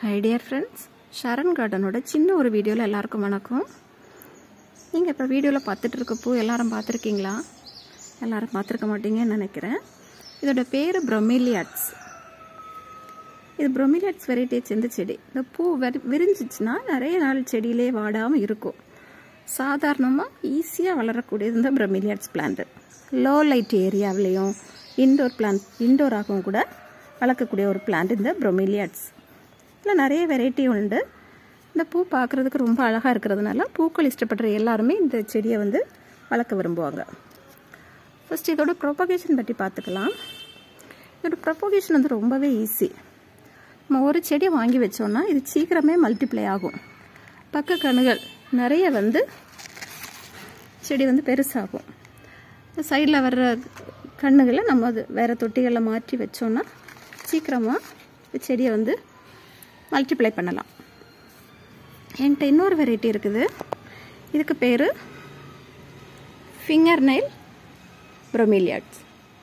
high dear friends Sharan கார்டனோட சின்ன ஒரு வீடியோவில் எல்லாருக்கும் வணக்கம் நீங்கள் இப்போ வீடியோவில் பார்த்துட்டு இருக்க பூ எல்லாரும் பார்த்துருக்கீங்களா எல்லாரும் பார்த்துருக்க மாட்டீங்கன்னு நினைக்கிறேன் இதோட பேர் ப்ரொமிலியாட்ஸ் இது ப்ரொமிலியாட்ஸ் வெரைட்டியை சேர்ந்த செடி இந்த பூ வெரி விரிஞ்சிச்சுன்னா நிறைய நாள் செடியிலே வாடாமல் இருக்கும் சாதாரணமாக ஈஸியாக வளரக்கூடியது இந்த ப்ரொமிலியாட்ஸ் பிளான்ட்டு லோ லைட் ஏரியாவிலையும் இன்டோர் பிளான்ட் இன்டோராகவும் கூட வளர்க்கக்கூடிய ஒரு பிளான்ட் இந்த ப்ரொமிலியாட்ஸ் இதில் நிறைய வெரைட்டி உண்டு இந்த பூ பார்க்குறதுக்கு ரொம்ப அழகாக இருக்கிறதுனால பூக்கள் இஷ்டப்படுற எல்லாருமே இந்த செடியை வந்து வளர்க்க விரும்புவாங்க ஃபஸ்ட் இதோட ப்ரொபகேஷன் பற்றி பார்த்துக்கலாம் இதோட ப்ரொபகேஷன் வந்து ரொம்பவே ஈஸி நம்ம ஒரு செடியை வாங்கி வச்சோன்னா இது சீக்கிரமே மல்டிப்ளை ஆகும் பக்க கணுகள் நிறைய வந்து செடி வந்து பெருசாகும் சைடில் வர்ற கண்ணுகளை நம்ம அது வேறு தொட்டிகளில் மாற்றி வச்சோன்னா சீக்கிரமாக செடியை வந்து மல்டிப்ளை பண்ணலாம் என்கிட்ட இன்னொரு வெரைட்டி இருக்குது இதுக்கு பேர் ஃபிங்கர் நெயில் ப்ரொமிலியாட்ஸ்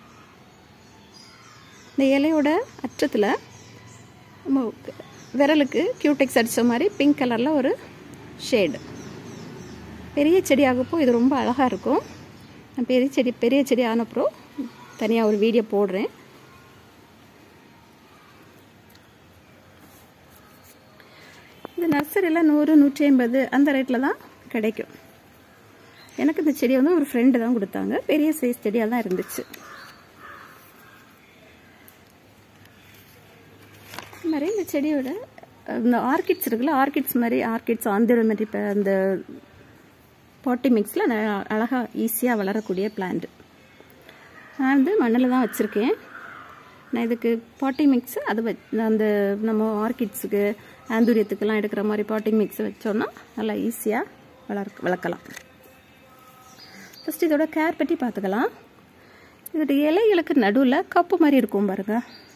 இந்த இலையோட அச்சத்தில் நம்ம விரலுக்கு கியூடெக்ஸ் அடித்த மாதிரி பிங்க் கலரில் ஒரு ஷேடு பெரிய செடி ஆகப்போ இது ரொம்ப அழகாக இருக்கும் நான் பெரிய செடி பெரிய செடி ஆனப்புறம் தனியாக ஒரு வீடியோ போடுறேன் இது நர்சரியில் நூறு நூற்றி ஐம்பது அந்த ரேட்டில் தான் கிடைக்கும் எனக்கு இந்த செடியை வந்து ஒரு ஃப்ரெண்டு தான் கொடுத்தாங்க பெரிய சைஸ் செடியாக தான் இருந்துச்சு இது மாதிரி இந்த செடியோட இந்த ஆர்கிட்ஸ் இருக்குல்ல ஆர்கிட்ஸ் மாதிரி ஆர்கிட்ஸ் ஆந்திர மாதிரி இப்போ அந்த பாட்டி மிக்ஸில் அழகாக ஈஸியாக வளரக்கூடிய பிளான்ட் நான் வந்து மண்ணில் தான் வச்சுருக்கேன் நான் இதுக்கு பாட்டி மிக்ஸு அது வ அந்த நம்ம ஆர்கிட்ஸுக்கு ஆந்தூரியத்துக்கெல்லாம் எடுக்கிற மாதிரி பாட்டிங் மிக்ஸ் வச்சோன்னா நல்லா ஈஸியாக வளர்க்க வளர்க்கலாம் ஃபஸ்ட் இதோட கேர் பற்றி பார்த்துக்கலாம் இதோட இலைகளுக்கு நடுவில் கப்பு மாதிரி இருக்கும் பாருங்க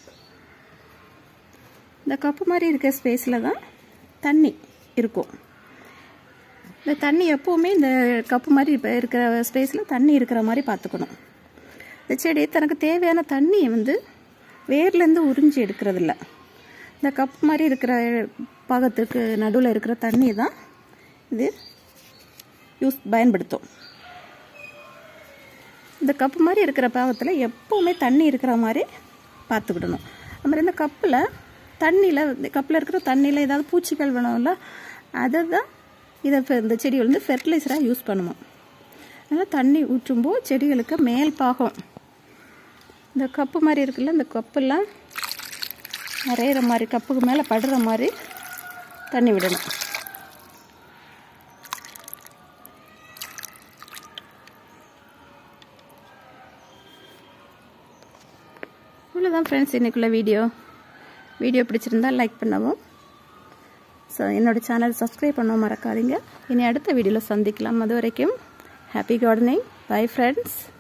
இந்த கப்பு மாதிரி இருக்க ஸ்பேஸில் தான் தண்ணி இருக்கும் இந்த தண்ணி எப்போவுமே இந்த கப்பு மாதிரி இப்போ இருக்கிற ஸ்பேஸில் தண்ணி இருக்கிற மாதிரி பார்த்துக்கணும் இந்த செடி தனக்கு தேவையான தண்ணியை வந்து வேர்லேருந்து உறிஞ்சி எடுக்கிறதில்ல இந்த கப் மாதிரி இருக்கிற பாகத்துக்கு நடுவில் இருக்கிற தண்ணி தான் இது யூஸ் பயன்படுத்தும் இந்த கப்பு மாதிரி இருக்கிற பாகத்தில் எப்போவுமே தண்ணி இருக்கிற மாதிரி பார்த்துக்கிடணும் அது மாதிரி இந்த கப்பில் தண்ணியில் இந்த கப்பில் இருக்கிற தண்ணியில் ஏதாவது பூச்சிகள் வேணும்ல அதை தான் இதை இந்த செடி வந்து ஃபெர்டிலைசராக யூஸ் பண்ணுவோம் அதனால் தண்ணி ஊற்றும்போது செடிகளுக்கு மேல் பாகம் இந்த கப்பு மாதிரி இருக்குல்ல இந்த கப்பெல்லாம் நிறையிற மாதிரி கப்புக்கு மேலே படுற மாதிரி தண்ணி விடணும் இவ்வளோதான் ஃப்ரெண்ட்ஸ் இன்றைக்குள்ள வீடியோ வீடியோ பிடிச்சிருந்தா லைக் பண்ணவும் ஸோ என்னோடய சேனல் சப்ஸ்கிரைப் பண்ணவும் மறக்காதீங்க இனி அடுத்த வீடியோவில் சந்திக்கலாம் அது வரைக்கும் ஹாப்பி கார்டனிங் பை ஃப்ரெண்ட்ஸ்